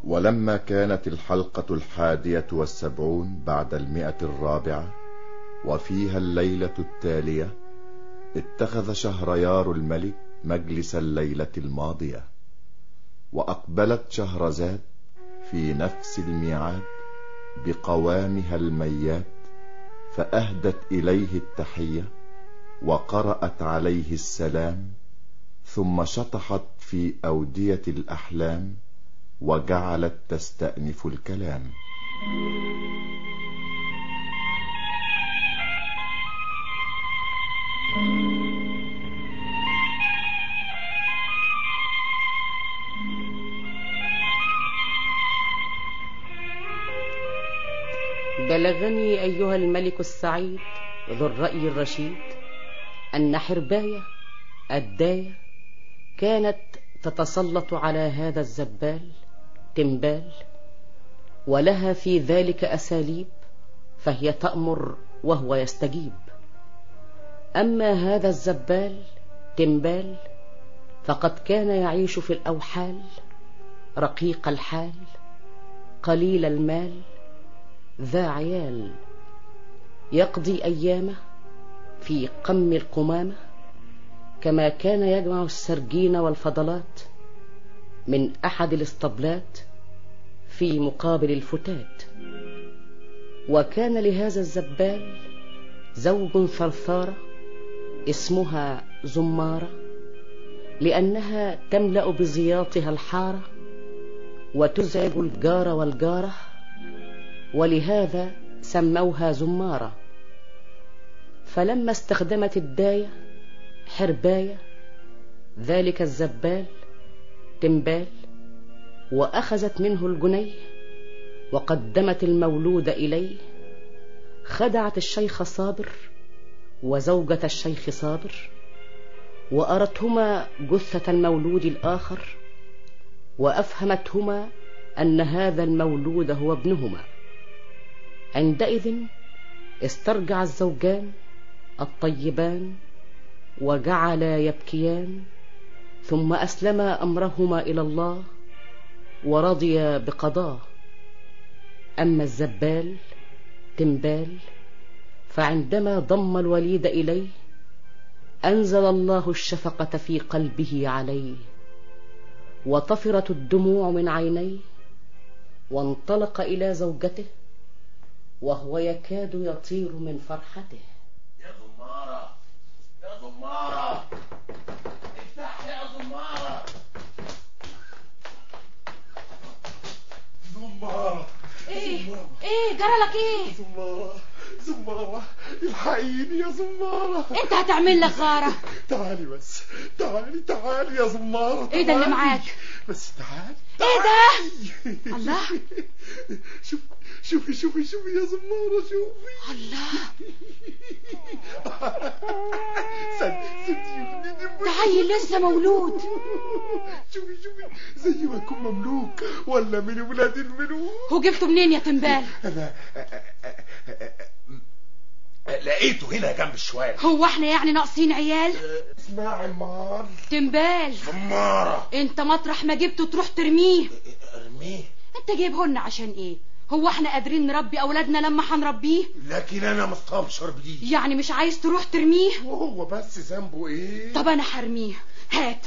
ولما كانت الحلقة الحادية والسبعون بعد المئة الرابعة وفيها الليلة التالية اتخذ شهريار الملك مجلس الليلة الماضية وأقبلت شهرزاد في نفس الميعاد بقوامها الميات فأهدت إليه التحية وقرأت عليه السلام ثم شطحت في أودية الأحلام وجعلت تستأنف الكلام بلغني أيها الملك السعيد ذو الرأي الرشيد أن حرباية الداية كانت تتسلط على هذا الزبال تنبال ولها في ذلك أساليب فهي تأمر وهو يستجيب أما هذا الزبال تنبال فقد كان يعيش في الأوحال رقيق الحال قليل المال ذا عيال يقضي أيامه في قم القمامة كما كان يجمع السرجين والفضلات من أحد الاسطبلات في مقابل الفتات وكان لهذا الزبال زوج ثرثارة اسمها زمارة لأنها تملأ بزياطها الحارة وتزعج الجار والجارة ولهذا سموها زمارة فلما استخدمت الداية حرباية ذلك الزبال تنبال وأخذت منه الجنيه وقدمت المولود إليه خدعت الشيخ صابر وزوجة الشيخ صابر وأرتهما جثة المولود الآخر وأفهمتهما أن هذا المولود هو ابنهما عندئذ استرجع الزوجان الطيبان وجعلا يبكيان ثم أسلما أمرهما إلى الله ورضيا بقضاه أما الزبال تنبال فعندما ضم الوليد إليه أنزل الله الشفقة في قلبه عليه وطفرت الدموع من عينيه وانطلق إلى زوجته وهو يكاد يطير من فرحته يا زمارة يا زمارة افتح يا زمارة زمارة ايه ايه جرالك ايه زمارة زمارة الحقيني يا زمارة انت هتعمل لك غارة تعالي بس تعالي تعالي يا زمارة ايه ده اللي تعالي. معاك؟ بس تعالي ايه تعالي. ده الله شوفي شوفي شوفي شوفي يا زمارة شوفي الله صدق صدق ده عيل لسه مولود شوفي شوفي زي ما يكون مملوك ولا من ولاد الملوك وجبته منين يا تنبال انا لقيته هنا جنب الشوارع هو احنا يعني ناقصين عيال اسمعي مار تنبال زمارة انت مطرح ما جبته تروح ترميه ارميه انت جايبهن عشان ايه هو احنا قادرين نربي اولادنا لما هنربيه لكن انا مستبشر بدي يعني مش عايز تروح ترميه وهو بس ذنبه ايه طب انا هرميه هات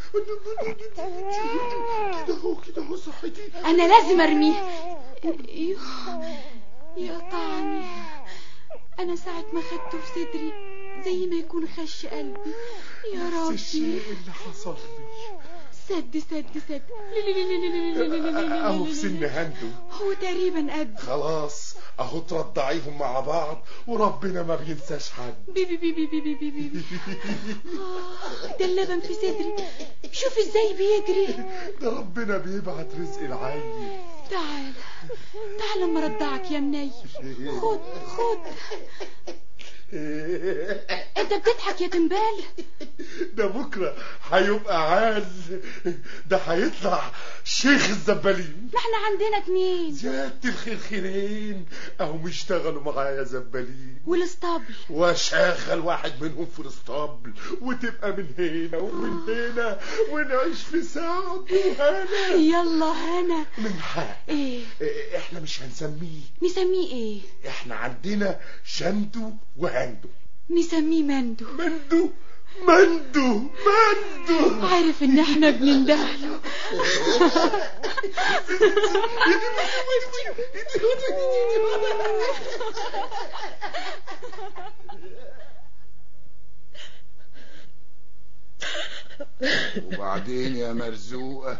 كده اهو كده اهو صحتي انا لازم ارميه يوه، يا طعني انا ساعة ما خدته في صدري زي ما يكون خش قلبي يا نفس ربي الشيء اللي حصل لي سد سد سد اهو في سن هندو هو تقريبا قد خلاص اهو ترضعيهم مع بعض وربنا ما بينساش حد بيبي بيبي بيبي بيبي آه، ده اللبن في صدري شوف ازاي بيجري ده ربنا بيبعت رزق العين تعال تعال لما ردعك يا مني خد خد انت بتضحك يا تنبال ده بكرة هيبقى عال ده هيطلع شيخ الزبالين ما احنا عندنا اتنين زيادة الخير خيرين اهو اشتغلوا معايا زبالين والاسطبل واشغل واحد منهم في الاسطبل وتبقى من هنا ومن هنا ونعيش في سعد وهنا يلا هنا من حق ايه إيه، احنا مش هنسميه نسميه ايه احنا عندنا شندو وهندو نسميه مندو مندو مندو مندو عارف ان احنا بنندهله وبعدين يا مرزوقة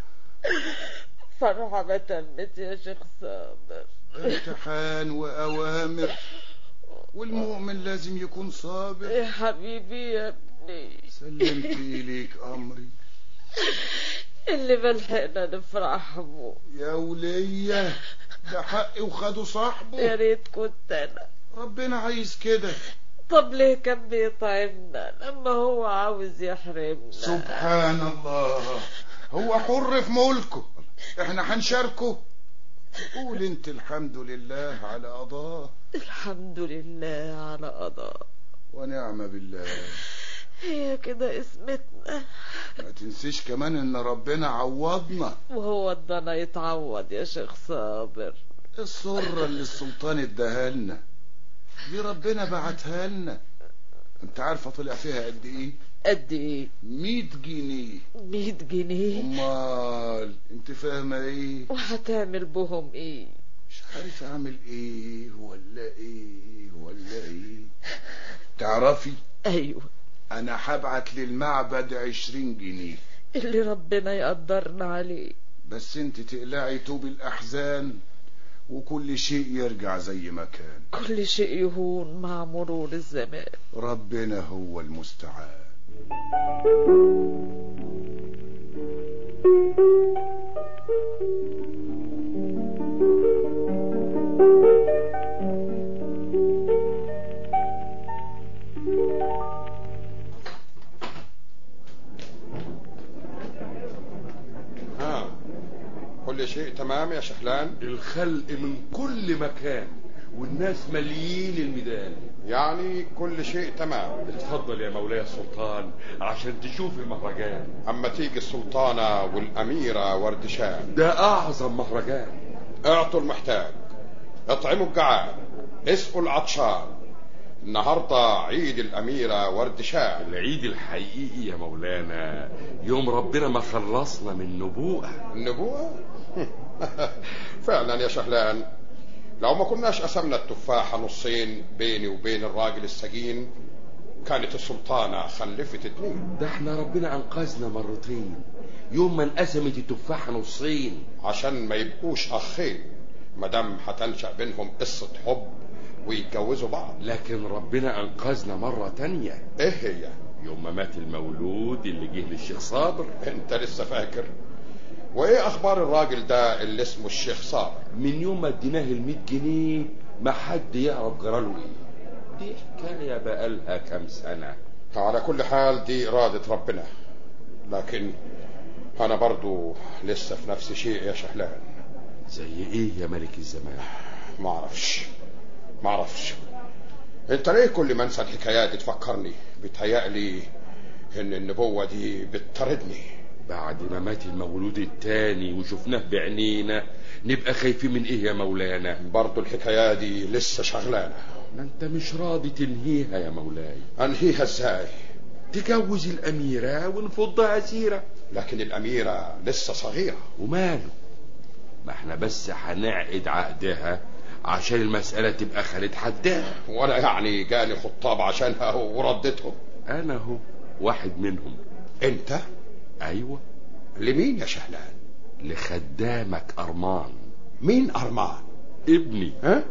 فرحة ما تمت يا شيخ صابر امتحان وأوامر والمؤمن لازم يكون صابر يا حبيبي يا ابني سلمت إليك أمري اللي ملحقنا نفرح به يا ولية ده حقي وخده يا صاحبه ريت كنت انا ربنا عايز كده طب ليه كان بيطعمنا لما هو عاوز يحرمنا سبحان الله هو حر في ملكه احنا هنشاركه قول انت الحمد لله على قضاه الحمد لله على قضاء ونعم بالله هي كده اسمتنا ما تنسيش كمان ان ربنا عوضنا وهو ادانا يتعوض يا شيخ صابر السرة اللي السلطان اداها لنا دي ربنا بعتها لنا انت عارفة طلع فيها قد ايه قد ايه مية جنيه مية جنيه امال انت فاهمة ايه وهتعمل بهم ايه مش عارف اعمل ايه ولا ايه ولا ايه تعرفي ايوه انا هبعت للمعبد عشرين جنيه اللي ربنا يقدرنا عليه بس انت تقلعي توب الاحزان وكل شيء يرجع زي ما كان كل شيء يهون مع مرور الزمان ربنا هو المستعان ها كل شيء تمام يا شحلان الخلق من كل مكان والناس مليين الميدان يعني كل شيء تمام اتفضل يا مولاي السلطان عشان تشوف المهرجان اما تيجي السلطانة والاميرة وردشان ده اعظم مهرجان اعطوا المحتاج اطعموا الجعان اسقوا العطشان النهاردة عيد الاميرة وردشان العيد الحقيقي يا مولانا يوم ربنا ما خلصنا من نبوءة النبوة فعلا يا شهلان لو ما كناش قسمنا التفاحة نصين بيني وبين الراجل السجين كانت السلطانة خلفت اتنين ده احنا ربنا انقذنا مرتين يوم ما انقسمت التفاحة نصين عشان ما يبقوش اخين مادام هتنشأ بينهم قصة حب ويتجوزوا بعض لكن ربنا انقذنا مرة تانية ايه هي يوم ما مات المولود اللي جه للشيخ صابر انت لسه فاكر وايه اخبار الراجل ده اللي اسمه الشيخ صابر من يوم ما اديناه المية جنيه ما حد يعرف جراله ايه دي حكاية بقالها كام سنة على كل حال دي إرادة ربنا لكن أنا برضو لسه في نفس شيء يا شهلان زي ايه يا ملك الزمان ما اعرفش ما اعرفش انت ليه كل ما انسى الحكايات دي تفكرني بتهيألي ان النبوة دي بتطاردني بعد ما مات المولود التاني وشفناه بعينينا نبقى خايفين من ايه يا مولانا برضو الحكاية دي لسه شغلانة ما انت مش راضي تنهيها يا مولاي انهيها ازاي تجوز الاميرة ونفضها اسيرة لكن الاميرة لسه صغيرة وماله ما احنا بس هنعقد عقدها عشان المسألة تبقى خالد حدها وانا يعني جاني خطاب عشانها وردتهم انا هو واحد منهم انت ايوه لمين يا شهلان لخدامك ارمان مين ارمان ابني ها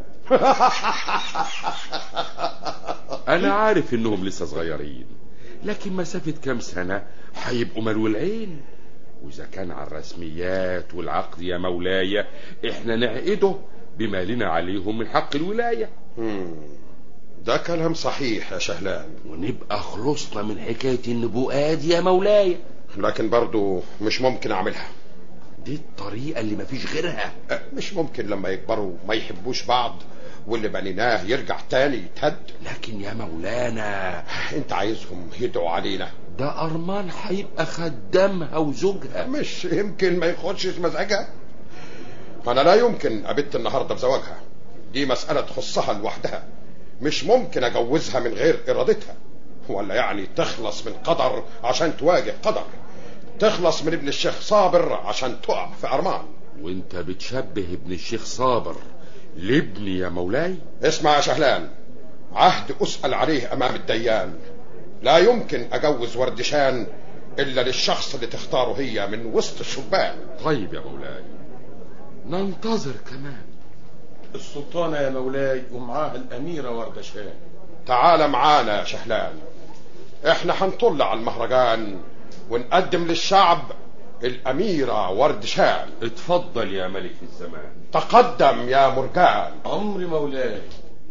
انا عارف انهم لسه صغيرين لكن مسافة كام سنة هيبقوا ملو العين واذا كان على الرسميات والعقد يا مولاي احنا نعقده بما لنا عليهم من حق الولاية مم. ده كلام صحيح يا شهلان ونبقى خلصنا من حكاية النبوءات يا مولاي لكن برضو مش ممكن اعملها دي الطريقة اللي مفيش غيرها أه، مش ممكن لما يكبروا ما يحبوش بعض واللي بنيناه يرجع تاني يتهد لكن يا مولانا انت عايزهم يدعوا علينا ده أرمان هيبقى خدامها وزوجها مش يمكن ما ياخدش مزاجها انا لا يمكن ابت النهارده بزواجها دي مسألة تخصها لوحدها مش ممكن اجوزها من غير ارادتها ولا يعني تخلص من قدر عشان تواجه قدر تخلص من ابن الشيخ صابر عشان تقع في ارمان وانت بتشبه ابن الشيخ صابر لابني يا مولاي اسمع يا شهلان عهد اسأل عليه امام الديان لا يمكن اجوز وردشان الا للشخص اللي تختاره هي من وسط الشبان طيب يا مولاي ننتظر كمان السلطانة يا مولاي ومعاها الأميرة وردشان تعال معانا يا شهلان احنا هنطل على المهرجان ونقدم للشعب الأميرة وردشان اتفضل يا ملك الزمان تقدم يا مرجان أمر مولاي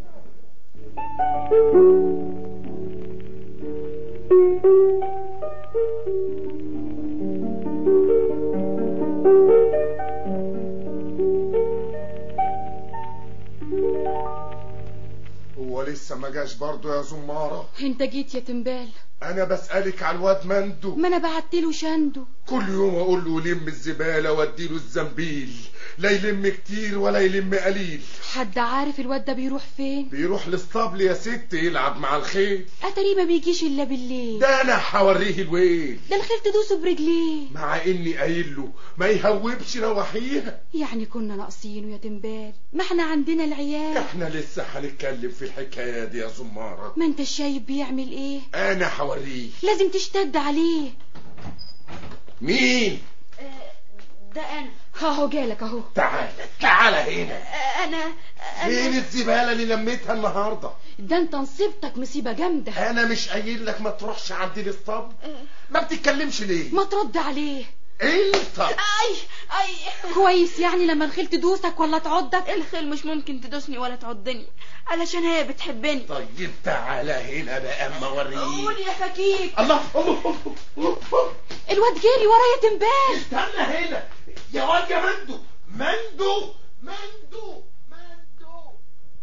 هو لسه ما جاش برضه يا زمارة انت جيت يا تنبال انا بسألك على الواد مندو ما انا بعتله شندو كل يوم اقول له يلم الزبالة واديله الزنبيل لا يلم كتير ولا يلم قليل حد عارف الواد ده بيروح فين بيروح للاسطبل يا ست يلعب مع الخيل اتاريه ما بيجيش الا بالليل ده انا هوريه الويل ده الخيل تدوسه برجليه مع اني قايل له ما يهوبش نواحيها يعني كنا ناقصينه يا تنبال ما احنا عندنا العيال احنا لسه هنتكلم في الحكاية دي يا زمارة ما انت شايف بيعمل ايه انا هوريه لازم تشتد عليه مين ده انا اهو جالك اهو تعال تعال هنا انا فين الزبالة اللي لميتها النهاردة ده انت نصيبتك مصيبة جامدة انا مش قايل لك ما تروحش عند الاسطبل ما بتتكلمش ليه ما ترد عليه انت اي اي كويس يعني لما الخيل تدوسك ولا تعضك الخيل مش ممكن تدوسني ولا تعضني علشان هي بتحبني طيب تعالى هنا بقى اما اوريك قول يا فكيك الله الله الله. الواد جري ورايا تنبال استنى هنا يا واد يا مندو مندو مندو مندو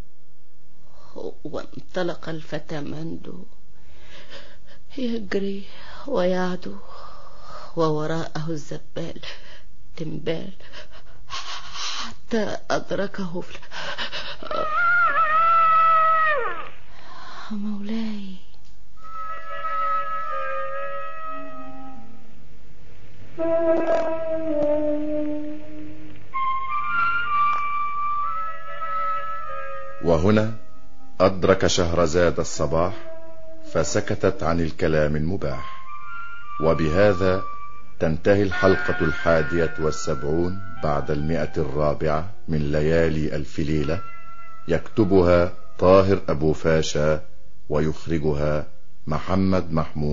وانطلق الفتى مندو يجري ويعدو ووراءه الزبال تنبال حتى أدركه في مولاي وهنا أدرك شهرزاد الصباح فسكتت عن الكلام المباح وبهذا تنتهي الحلقة الحادية والسبعون بعد المئة الرابعة من ليالي ألف ليلة يكتبها طاهر أبو فاشا ويخرجها محمد محمود